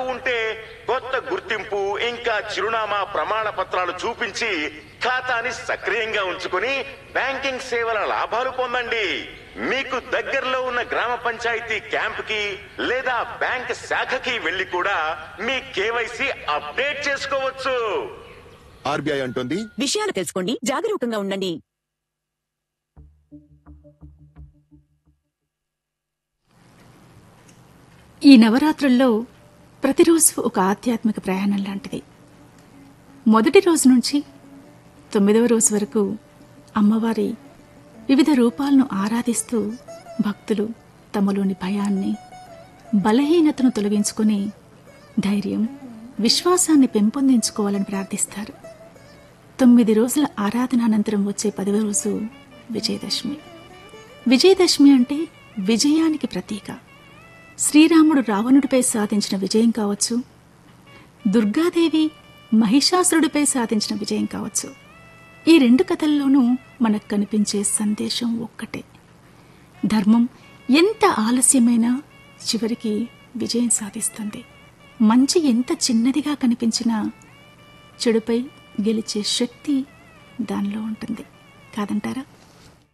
ఉంటే కొత్త గుర్తింపు ఇంకా చిరునామా ప్రమాణ పత్రాలు చూపించి ఖాతాని సక్రియంగా ఉంచుకుని బ్యాంకింగ్ సేవల లాభాలు పొందండి మీకు దగ్గరలో ఉన్న గ్రామ పంచాయతీ క్యాంప్ కి లేదా బ్యాంక్ శాఖకి వెళ్లి కూడా మీ కేవైసీ అప్డేట్ చేసుకోవచ్చు ఆర్బీఐ అంటోంది విషయాలు తెలుసుకోండి జాగరూకంగా ఉండండి ఈ నవరాత్రుల్లో ప్రతిరోజు ఒక ఆధ్యాత్మిక ప్రయాణం లాంటిది మొదటి రోజు నుంచి తొమ్మిదవ రోజు వరకు అమ్మవారి వివిధ రూపాలను ఆరాధిస్తూ భక్తులు తమలోని భయాన్ని బలహీనతను తొలగించుకొని ధైర్యం విశ్వాసాన్ని పెంపొందించుకోవాలని ప్రార్థిస్తారు తొమ్మిది రోజుల ఆరాధన అనంతరం వచ్చే పదవ రోజు విజయదశమి విజయదశమి అంటే విజయానికి ప్రతీక శ్రీరాముడు రావణుడిపై సాధించిన విజయం కావచ్చు దుర్గాదేవి మహిషాసురుడిపై సాధించిన విజయం కావచ్చు ఈ రెండు కథల్లోనూ మనకు కనిపించే సందేశం ఒక్కటే ధర్మం ఎంత ఆలస్యమైనా చివరికి విజయం సాధిస్తుంది మంచి ఎంత చిన్నదిగా కనిపించినా చెడుపై గెలిచే శక్తి దానిలో ఉంటుంది కాదంటారా